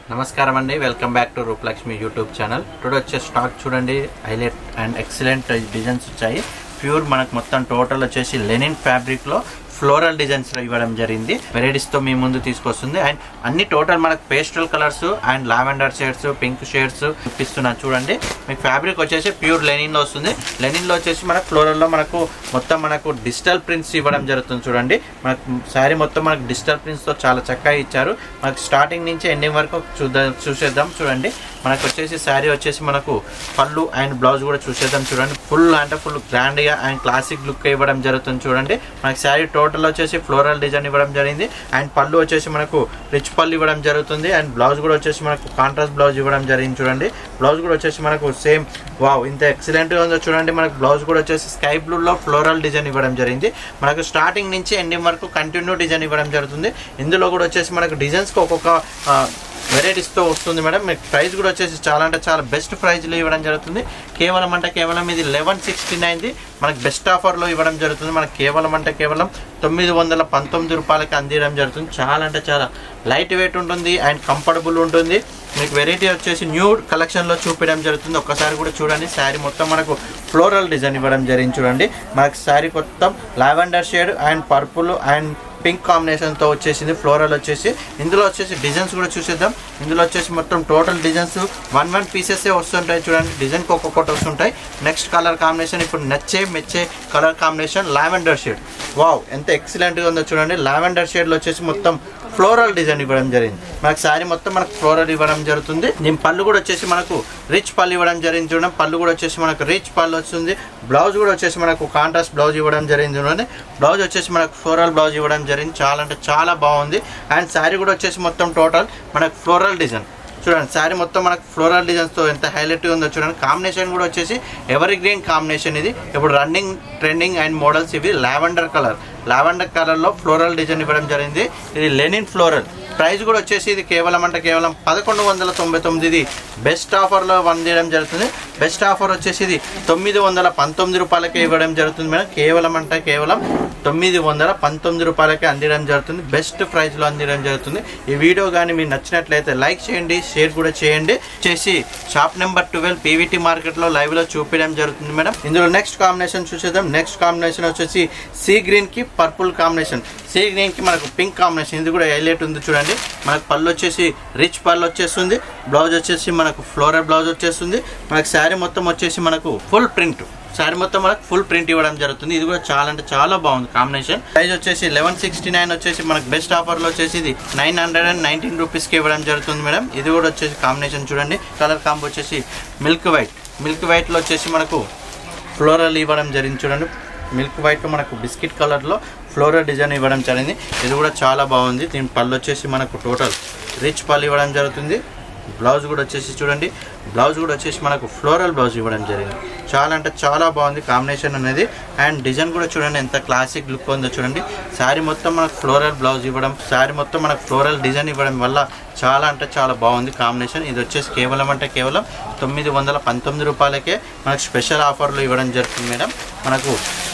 నమస్కారం అండి welcome back to Rupalakshmi YouTube channel today వచ్చే స్టాక్ చూడండి హైలైట్ అండ్ ఎక్సలెంట్ డిజైన్స్ వచ్చాయి ప్యూర్ మనకు మొత్తం టోటల్ వచ్చేసి లెనిన్ ఫ్యాబ్రిక్లో ఫ్లోరల్ డిజైన్స్ ఇవ్వడం జరిగింది వెరైటీస్ తో మీ ముందు తీసుకొస్తుంది అండ్ అన్ని టోటల్ మనకు pastel colours and lavender shades pink shades చూపిస్తున్నా చూడండి మీకు ఫ్యాబ్రిక్ వచ్చేసి ప్యూర్ లెనిన్ లో వస్తుంది లెనిన్ లో వచ్చేసి మనకు ఫ్లోరల్ లో మనకు మొత్తం మనకు డిజిటల్ ప్రింట్స్ ఇవ్వడం జరుగుతుంది చూడండి మనకు శారీ మొత్తం మనకు డిజిటల్ ప్రింట్స్ తో చాలా చక్కగా ఇచ్చారు మనకు స్టార్టింగ్ నుంచి ఎండింగ్ వరకు చూద్దాం చూసేద్దాం చూడండి మనకు వచ్చేసి శారీ వచ్చేసి మనకు పళ్ళు అండ్ బ్లౌజ్ కూడా చూసేద్దాం చూడండి ఫుల్ అంటే ఫుల్ గ్రాండ్ గా అండ్ క్లాసిక్ లుక్ ఇవ్వడం జరుగుతుంది చూడండి మనకి శారీ టోటల్ వచ్చేసి ఫ్లోరల్ డిజైన్ ఇవ్వడం జరిగింది అండ్ పళ్ళు వచ్చేసి మనకు రిచ్ పళ్ళు ఇవ్వడం జరుగుతుంది అండ్ బ్లౌజ్ కూడా వచ్చేసి మనకు కాంట్రాస్ట్ బ్లౌజ్ ఇవ్వడం జరిగింది చూడండి బ్లౌజ్ కూడా వచ్చేసి మనకు సేమ్ వావ్ ఇంత ఎక్సలెంట్ గా ఉందో చూడండి మనకు బ్లౌజ్ కూడా వచ్చేసి స్కై బ్లూ లో ఫ్లోరల్ డిజైన్ ఇవ్వడం జరిగింది మనకు స్టార్టింగ్ నుంచి ఎండింగ్ వరకు కంటిన్యూ డిజైన్ ఇవ్వడం జరుగుతుంది ఇందులో కూడా వచ్చేసి మనకు డిజైన్స్ కి ఒక్కొక్క ఆ, వెరైటీస్తో వస్తుంది మేడం మీకు ప్రైస్ కూడా వచ్చేసి చాలా అంటే చాలా బెస్ట్ ప్రైస్లో ఇవ్వడం జరుగుతుంది కేవలం అంటే కేవలం ఇది లెవెన్ సిక్స్టీ నైన్ది మనకు బెస్ట్ ఆఫర్లో ఇవ్వడం జరుగుతుంది మనకు కేవలం అంటే కేవలం తొమ్మిది వందల పంతొమ్మిది రూపాయలకి అందించడం జరుగుతుంది చాలా అంటే చాలా లైట్ వెయిట్ ఉంటుంది అండ్ కంఫర్టబుల్ ఉంటుంది మీకు వెరైటీ వచ్చేసి న్యూ కలెక్షన్లో చూపించడం జరుగుతుంది ఒక్కసారి కూడా చూడండి శారీ మొత్తం మనకు ఫ్లోరల్ డిజైన్ ఇవ్వడం జరిగింది చూడండి మనకు శారీ మొత్తం lavender shade and purple and pink కాంబినేషన్తో వచ్చేసింది ఫ్లోరల్ వచ్చేసి ఇందులో వచ్చేసి డిజైన్స్ కూడా చూసేద్దాం ఇందులో వచ్చేసి మొత్తం total designs one one pieces వస్తుంటాయి చూడండి డిజైన్కి ఒక్కొక్కటి వస్తుంటాయి నెక్స్ట్ కలర్ కాంబినేషన్ ఇప్పుడు నచ్చే మెచ్చే colour combination lavender shade wow ఎంత ఎక్సలెంట్గా ఉందో చూడండి లావెండర్ షేడ్లో వచ్చేసి మొత్తం ఫ్లోరల్ డిజైన్ ఇవ్వడం జరిగింది మనకు శారీ మొత్తం మనకు ఫ్లోరల్ ఇవ్వడం జరుగుతుంది దీని పళ్ళు కూడా వచ్చేసి మనకు రిచ్ పళ్ళు ఇవ్వడం జరిగింది చూడండి పళ్ళు కూడా వచ్చేసి మనకు రిచ్ పళ్ళు వస్తుంది బ్లౌజ్ కూడా వచ్చేసి మనకు కాంట్రాస్ట్ బ్లౌజ్ ఇవ్వడం జరిగింది చూడండి బ్లౌజ్ వచ్చేసి మనకు ఫ్లోరల్ బ్లౌజ్ ఇవ్వడం జరిగింది చాలా అంటే చాలా బాగుంది అండ్ శారీ కూడా వచ్చేసి మొత్తం టోటల్ మనకు ఫ్లోరల్ డిజైన్ చూడండి శారీ మొత్తం మనకు ఫ్లోరల్ డిజైన్స్తో ఎంత హైలైట్ ఉందో చూడండి కాంబినేషన్ కూడా వచ్చేసి ఎవరి గ్రీన్ కాంబినేషన్ ఇది ఇప్పుడు రన్నింగ్ ట్రెండింగ్ అండ్ మోడల్స్ ఇవి లావెండర్ కలర్ లావెండర్ కలర్లో ఫ్లోరల్ డిజైన్ ఇవ్వడం జరిగింది ఇది లెనిన్ ఫ్లోరల్ ప్రైస్ కూడా వచ్చేసి ఇది కేవలం అంటే కేవలం పదకొండు వందల తొంభై తొమ్మిది బెస్ట్ ఆఫర్లో వన్ చేయడం జరుగుతుంది బెస్ట్ ఆఫర్ వచ్చేసి ఇది తొమ్మిది వందల పంతొమ్మిది రూపాయలకే ఇవ్వడం జరుగుతుంది మేడం కేవలం అంటే కేవలం తొమ్మిది వందల పంతొమ్మిది రూపాయలకే అందించడం జరుగుతుంది బెస్ట్ ప్రైస్లో అందించడం జరుగుతుంది ఈ వీడియో కానీ మీకు నచ్చినట్లయితే లైక్ చేయండి షేర్ కూడా చేయండి చేసి షాప్ నెంబర్ ట్వెల్వ్ పీవీటీ మార్కెట్లో లైవ్లో చూపించడం జరుగుతుంది మేడం ఇందులో నెక్స్ట్ కాంబినేషన్ చూసేద్దాం నెక్స్ట్ కాంబినేషన్ వచ్చేసి సీ గ్రీన్కి పర్పుల్ కాంబినేషన్ సీ గ్రీన్కి మనకు పింక్ కాంబినేషన్ ఇది కూడా హైలైట్ ఉంది చూడండి మనకు పళ్ళు వచ్చేసి రిచ్ పళ్ళు వచ్చేస్తుంది బ్లౌజ్ వచ్చేసి మనకు ఫ్లోరల్ బ్లౌజ్ వచ్చేస్తుంది మనకు శారీ మొత్తం వచ్చేసి మనకు ఫుల్ ప్రింట్ శారీ మొత్తం మనకు ఫుల్ ప్రింట్ ఇవ్వడం జరుగుతుంది ఇది కూడా చాలా అంటే చాలా బాగుంది కాంబినేషన్ ప్రైస్ వచ్చేసి లెవెన్ సిక్స్టీ నైన్ వచ్చేసి మనకు బెస్ట్ ఆఫర్లో వచ్చేసి ఇది నైన్ హండ్రెడ్ అండ్ నైన్టీన్ రూపీస్కి ఇవ్వడం జరుగుతుంది మేడం ఇది కూడా వచ్చేసి కాంబినేషన్ చూడండి కలర్ కాంబో వచ్చేసి మిల్క్ వైట్ మిల్క్ వైట్లో వచ్చేసి మనకు ఫ్లోరల్ ఇవ్వడం జరిగింది చూడండి మిల్క్ వైట్లో మనకు బిస్కెట్ కలర్లో ఫ్లోరల్ డిజైన్ ఇవ్వడం జరిగింది ఇది కూడా చాలా బాగుంది దీని పళ్ళు వచ్చేసి మనకు టోటల్ రిచ్ పళ్ళు ఇవ్వడం జరుగుతుంది బ్లౌజ్ కూడా వచ్చేసి చూడండి బ్లౌజ్ కూడా వచ్చేసి మనకు ఫ్లోరల్ బ్లౌజ్ ఇవ్వడం జరిగింది చాలా అంటే చాలా బాగుంది కాంబినేషన్ అనేది అండ్ డిజైన్ కూడా చూడండి ఎంత క్లాసిక్ లుక్ ఉందో చూడండి శారీ మొత్తం మనకు ఫ్లోరల్ బ్లౌజ్ ఇవ్వడం శారీ మొత్తం మనకు ఫ్లోరల్ డిజైన్ ఇవ్వడం వల్ల చాలా అంటే చాలా బాగుంది కాంబినేషన్ ఇది వచ్చేసి కేవలం అంటే కేవలం తొమ్మిది వందల పంతొమ్మిది రూపాయలకే మనకు స్పెషల్ ఆఫర్లో ఇవ్వడం జరుగుతుంది మేడం మనకు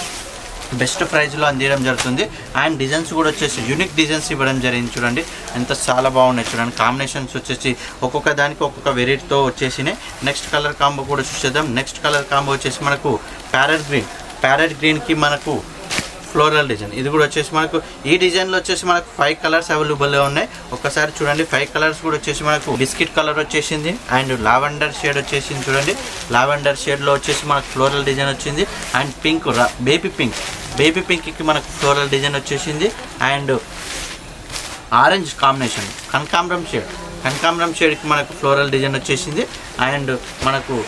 బెస్ట్ ప్రైస్లో అందించడం జరుగుతుంది అండ్ డిజైన్స్ కూడా వచ్చేసి యూనిక్ డిజైన్స్ ఇవ్వడం జరిగింది చూడండి ఎంత చాలా బాగున్నాయి చూడండి కాంబినేషన్స్ వచ్చేసి ఒక్కొక్క దానికి ఒక్కొక్క వెరైటీతో వచ్చేసినాయి నెక్స్ట్ కలర్ కాంబో కూడా చూసేద్దాం నెక్స్ట్ కలర్ కాంబో వచ్చేసి మనకు ప్యారెట్ గ్రీన్ ప్యారెట్ గ్రీన్కి మనకు ఫ్లోరల్ డిజైన్ ఇది కూడా వచ్చేసి మనకు ఈ డిజైన్లో వచ్చేసి మనకు ఫైవ్ కలర్స్ అవైలబుల్గా ఉన్నాయి ఒక్కసారి చూడండి ఫైవ్ కలర్స్ కూడా వచ్చేసి మనకు బిస్కెట్ కలర్ వచ్చేసింది అండ్ లావెండర్ షేడ్ వచ్చేసింది చూడండి లావెండర్ షేడ్లో వచ్చేసి మనకు ఫ్లోరల్ డిజైన్ వచ్చింది and pink baby pink baby పింక్కి మనకు ఫ్లోరల్ డిజైన్ వచ్చేసింది అండ్ ఆరెంజ్ కాంబినేషన్ కనకాంబరం షేడ్ కనకాంబరం షేడ్కి మనకు ఫ్లోరల్ డిజైన్ వచ్చేసింది అండ్ మనకు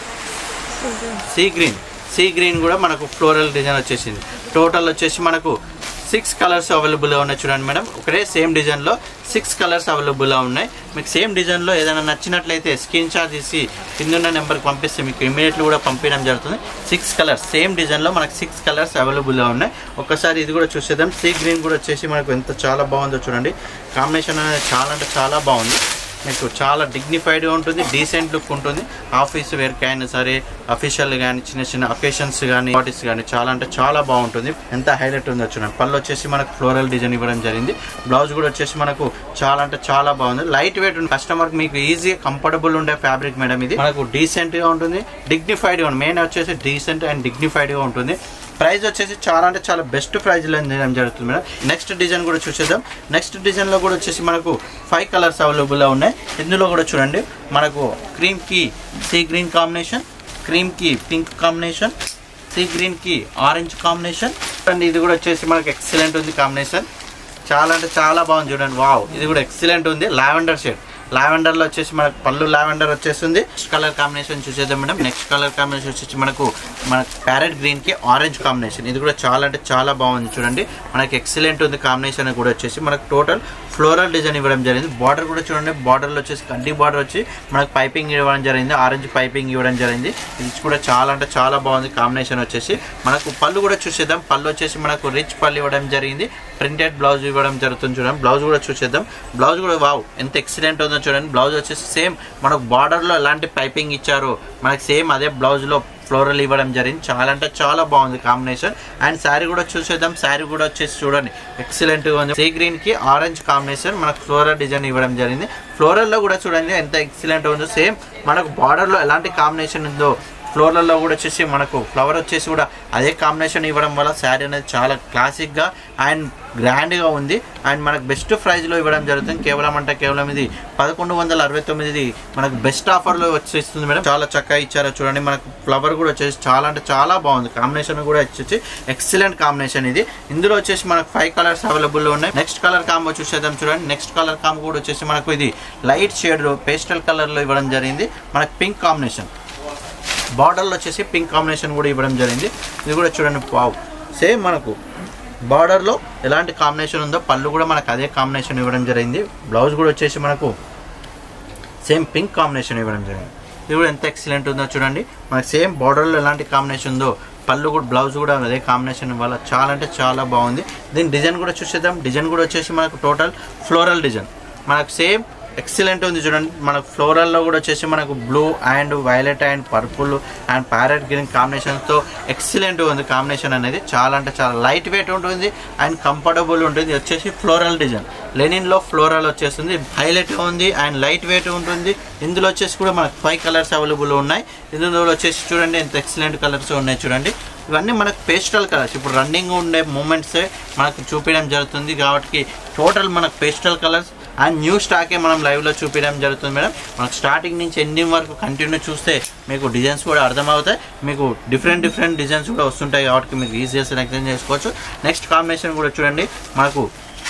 సీ గ్రీన్ సీ గ్రీన్ కూడా మనకు ఫ్లోరల్ డిజైన్ వచ్చేసింది టోటల్ వచ్చేసి మనకు సిక్స్ కలర్స్ అవైలబుల్గా ఉన్నాయి చూడండి మేడం ఒకటే సేమ్ డిజైన్లో సిక్స్ కలర్స్ అవైలబుల్గా ఉన్నాయి మీకు సేమ్ డిజైన్లో ఏదైనా నచ్చినట్లయితే స్క్రీన్ షాట్ తీసి కింద నెంబర్కి పంపిస్తే మీకు ఇమీడియట్లీ కూడా పంపించడం జరుగుతుంది సిక్స్ కలర్స్ సేమ్ డిజైన్లో మనకు సిక్స్ కలర్స్ అవైలబుల్గా ఉన్నాయి ఒక్కసారి ఇది కూడా చూసేద్దాం సీ గ్రీన్ కూడా వచ్చేసి మనకు ఎంత చాలా బాగుందో చూడండి కాంబినేషన్ అనేది చాలా అంటే చాలా బాగుంది మీకు చాలా డిగ్నిఫైడ్గా ఉంటుంది డీసెంట్ లుక్ ఉంటుంది ఆఫీస్ వేర్కి అయినా సరే అఫీషియల్ కానీ చిన్న చిన్న అకేషన్స్ కానీ పార్టీస్ కానీ చాలా అంటే చాలా బాగుంటుంది ఎంత హైలైట్ ఉందో చూడండి పళ్ళు వచ్చేసి మనకు ఫ్లోరల్ డిజైన్ ఇవ్వడం జరిగింది బ్లౌజ్ కూడా వచ్చేసి మనకు చాలా అంటే చాలా బాగుంది లైట్ వెయిట్ ఉంది కస్టమర్ మీకు ఈజీగా కంఫర్టబుల్ ఉండే ఫ్యాబ్రిక్ మేడం ఇది మనకు డీసెంట్ గా ఉంటుంది డిగ్నిఫైడ్ గా ఉంది మెయిన్ వచ్చేసి డీసెంట్ అండ్ డిగ్నిఫైడ్ గా ఉంటుంది ప్రైస్ వచ్చేసి చాలా అంటే చాలా బెస్ట్ ప్రైస్ లో చేయడం జరుగుతుంది మేడం నెక్స్ట్ డిజైన్ కూడా చూసేద్దాం నెక్స్ట్ డిజైన్ లో కూడా వచ్చేసి మనకు ఫైవ్ కలర్స్ అవైలబుల్ గా ఉన్నాయి ఇందులో కూడా చూడండి మనకు క్రీమ్ కి సీ గ్రీన్ కాంబినేషన్ క్రీమ్ కి పింక్ కాంబినేషన్ సీ గ్రీన్ కి ఆరెంజ్ కాంబినేషన్ అండ్ ఇది కూడా వచ్చేసి మనకు ఎక్సలెంట్ ఉంది కాంబినేషన్ చాలా అంటే చాలా బాగుంది చూడండి వావ్ ఇది కూడా ఎక్సలెంట్ ఉంది లావెండర్ షేడ్ లావెండర్ లో వచ్చేసి మనకు పళ్ళు లావెండర్ వచ్చేస్తుంది నెక్స్ట్ కలర్ కాంబినేషన్ చూసేద్దాం మేడం నెక్స్ట్ కలర్ కాంబినేషన్ వచ్చేసి మనకు మన ప్యారెట్ గ్రీన్ కి ఆరెంజ్ కాంబినేషన్ ఇది కూడా చాలా అంటే చాలా బాగుంది చూడండి మనకి ఎక్సలెంట్ ఉంది కాంబినేషన్ కూడా వచ్చేసి మనకు టోటల్ ఫ్లోరల్ డిజైన్ ఇవ్వడం జరిగింది బార్డర్ కూడా చూడండి బార్డర్ లో వచ్చేసి కంటి బార్డర్ వచ్చి మనకు పైపింగ్ ఇవ్వడం జరిగింది ఆరెంజ్ పైపింగ్ ఇవ్వడం జరిగింది ఇది కూడా చాలా అంటే చాలా బాగుంది కాంబినేషన్ వచ్చేసి మనకు పళ్ళు కూడా చూసేద్దాం పళ్ళు వచ్చేసి మనకు రిచ్ పళ్ళు ఇవ్వడం జరిగింది ప్రింటెడ్ బ్లౌజ్ ఇవ్వడం జరుగుతుంది చూడండి బ్లౌజ్ కూడా చూసేద్దాం బ్లౌజ్ కూడా వావ్ ఎంత ఎక్సలెంట్ ఉందో చూడండి బ్లౌజ్ వచ్చేసి సేమ్ మనకు బార్డర్ లో ఎలాంటి పైపింగ్ ఇచ్చారో మనకి సేమ్ అదే బ్లౌజ్ లో ఫ్లోరల్ ఇవ్వడం జరిగింది చాలా అంటే చాలా బాగుంది కాంబినేషన్ అండ్ శారీ కూడా చూసేద్దాం శారీ కూడా వచ్చేసి చూడండి ఎక్సలెంట్ గా ఉంది సీ గ్రీన్ కి ఆరెంజ్ కాంబినేషన్ మనకు ఫ్లోరల్ డిజైన్ ఇవ్వడం జరిగింది ఫ్లోరల్ లో కూడా చూడండి ఎంత ఎక్సలెంట్ ఉందో సేమ్ మనకు బార్డర్ లో ఎలాంటి కాంబినేషన్ ఉందో ఫ్లోర్లలో కూడా వచ్చేసి మనకు ఫ్లవర్ వచ్చేసి కూడా అదే కాంబినేషన్ ఇవ్వడం వల్ల శారీ అనేది చాలా క్లాసిక్గా అండ్ గ్రాండ్గా ఉంది అండ్ మనకు బెస్ట్ ప్రైస్లో ఇవ్వడం జరుగుతుంది కేవలం అంటే కేవలం ఇది పదకొండు వందల అరవై తొమ్మిది మనకు బెస్ట్ ఆఫర్లో వచ్చేస్తుంది మేడం చాలా చక్కగా ఇచ్చారో చూడండి మనకు ఫ్లవర్ కూడా వచ్చేసి చాలా అంటే చాలా బాగుంది కాంబినేషన్ కూడా వచ్చేసి ఎక్సలెంట్ కాంబినేషన్ ఇది ఇందులో వచ్చేసి మనకు ఫైవ్ కలర్స్ అవైలబుల్ ఉన్నాయి నెక్స్ట్ కలర్ కాంబో చూసేద్దాం చూడండి నెక్స్ట్ కలర్ కాంబో కూడా వచ్చేసి మనకు ఇది లైట్ షేడ్ పేస్టల్ కలర్లో ఇవ్వడం జరిగింది మనకు పింక్ కాంబినేషన్ బార్డర్లో వచ్చేసి పింక్ కాంబినేషన్ కూడా ఇవ్వడం జరిగింది ఇది కూడా చూడండి వావ్ సేమ్ మనకు బార్డర్లో ఎలాంటి కాంబినేషన్ ఉందో పళ్ళు కూడా మనకు అదే కాంబినేషన్ ఇవ్వడం జరిగింది బ్లౌజ్ కూడా వచ్చేసి మనకు సేమ్ పింక్ కాంబినేషన్ ఇవ్వడం జరిగింది ఇది కూడా ఎంత ఎక్సలెంట్ ఉందో చూడండి మనకు సేమ్ బార్డర్లో ఎలాంటి కాంబినేషన్ ఉందో పళ్ళు కూడా బ్లౌజ్ కూడా అదే కాంబినేషన్ వల్ల చాలా అంటే చాలా బాగుంది దీని డిజైన్ కూడా చూసేద్దాం డిజైన్ కూడా వచ్చేసి మనకు టోటల్ ఫ్లోరల్ డిజైన్ మనకు సేమ్ ఎక్సలెంట్ ఉంది చూడండి మనకు ఫ్లోరల్లో కూడా వచ్చేసి మనకు blue and violet and purple and parrot green కాంబినేషన్తో ఎక్సలెంట్ ఉంది కాంబినేషన్ అనేది చాలా అంటే చాలా లైట్ వెయిట్ ఉంటుంది అండ్ కంఫర్టబుల్ ఉంటుంది ఇది వచ్చేసి ఫ్లోరల్ డిజైన్ లెనిన్లో ఫ్లోరల్ వచ్చేస్తుంది హైలైట్ ఉంది అండ్ లైట్ వెయిట్ ఉంటుంది ఇందులో వచ్చేసి కూడా మనకు ఫైవ్ కలర్స్ అవైలబుల్ ఉన్నాయి ఇందులో వచ్చేసి చూడండి ఎంత ఎక్సలెంట్ కలర్స్ ఉన్నాయి చూడండి ఇవన్నీ మనకు పేస్టల్ కలర్స్ ఇప్పుడు రన్నింగ్ ఉండే మూమెంట్సే మనకు చూపించడం జరుగుతుంది కాబట్టి టోటల్ మనకు పేస్టల్ కలర్స్ అండ్ న్యూ స్టాకే మనం లైవ్లో చూపించడం జరుగుతుంది మేడం మనకు స్టార్టింగ్ నుంచి ఎండింగ్ వరకు కంటిన్యూ చూస్తే మీకు డిజైన్స్ కూడా అర్థమవుతాయి మీకు డిఫరెంట్ డిఫరెంట్ డిజైన్స్ కూడా వస్తుంటాయి కాబట్టి మీకు ఈజీగా సెలెక్షన్ చేసుకోవచ్చు నెక్స్ట్ కాంబినేషన్ కూడా చూడండి మనకు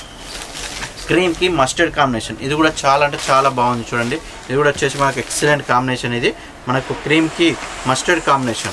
క్రీమ్కి మస్టర్డ్ కాంబినేషన్ ఇది కూడా చాలా అంటే చాలా బాగుంది చూడండి ఇది కూడా వచ్చేసి మనకు ఎక్సలెంట్ కాంబినేషన్ ఇది మనకు క్రీమ్కి మస్టర్డ్ కాంబినేషన్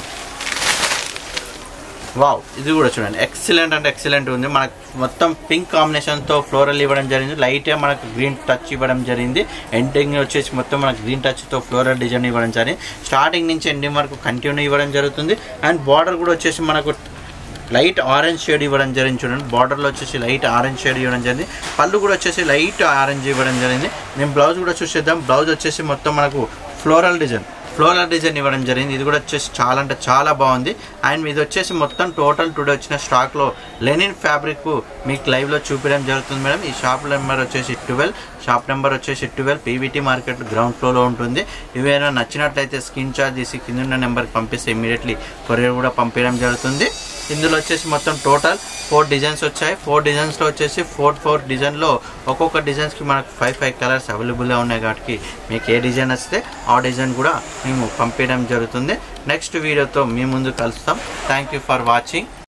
వావ్ ఇది కూడా చూడండి ఎక్సలెంట్ అంటే ఎక్సలెంట్ ఉంది మనకు మొత్తం పింక్ కాంబినేషన్తో ఫ్లోరల్ ఇవ్వడం జరిగింది లైట్గా మనకు గ్రీన్ టచ్ ఇవ్వడం జరిగింది ఎండింగ్ వచ్చేసి మొత్తం మనకు గ్రీన్ టచ్తో ఫ్లోరల్ డిజైన్ ఇవ్వడం జరిగింది స్టార్టింగ్ నుంచి ఎండింగ్ వరకు కంటిన్యూ ఇవ్వడం జరుగుతుంది అండ్ బార్డర్ కూడా వచ్చేసి మనకు లైట్ ఆరెంజ్ షేడ్ ఇవ్వడం జరిగింది చూడండి బార్డర్లో వచ్చేసి లైట్ ఆరెంజ్ షేడ్ ఇవ్వడం జరిగింది పళ్ళు కూడా వచ్చేసి లైట్ ఆరెంజ్ ఇవ్వడం జరిగింది నేను బ్లౌజ్ కూడా చూసేద్దాం బ్లౌజ్ వచ్చేసి మొత్తం మనకు ఫ్లోరల్ డిజైన్ ఫ్లోరల్ డిజైన్ ఇవ్వడం జరిగింది ఇది కూడా వచ్చేసి చాలా అంటే చాలా బాగుంది అండ్ ఇది వచ్చేసి మొత్తం టోటల్ టుడే వచ్చిన స్టాక్లో లెనిన్ ఫ్యాబ్రిక్ మీకు లైవ్లో చూపించడం జరుగుతుంది మేడం ఈ షాప్ నెంబర్ వచ్చేసి ట్వెల్వ్ షాప్ నెంబర్ వచ్చేసి ట్వెల్వ్ పీవీటీ మార్కెట్ గ్రౌండ్ ఫ్లోర్లో ఉంటుంది ఇవేమైనా నచ్చినట్లయితే స్క్రీన్ చార్జ్ తీసి కింద ఉన్న నెంబర్కి పంపిస్తే ఇమీడియట్లీ కొరియర్ కూడా పంపించడం జరుగుతుంది ఇందులో వచ్చేసి మొత్తం టోటల్ ఫోర్ డిజైన్స్ వచ్చాయి ఫోర్ డిజైన్స్లో వచ్చేసి ఫోర్ ఫోర్ డిజైన్లో ఒక్కొక్క డిజైన్స్కి మనకు ఫైవ్ ఫైవ్ కలర్స్ అవైలబుల్గా ఉన్నాయి కాబట్టి మీకు ఏ డిజైన్ వస్తే ఆ డిజైన్ కూడా మేము పంపించడం జరుగుతుంది నెక్స్ట్ వీడియోతో మీ ముందు కలుస్తాం థ్యాంక్ యూ ఫర్ వాచింగ్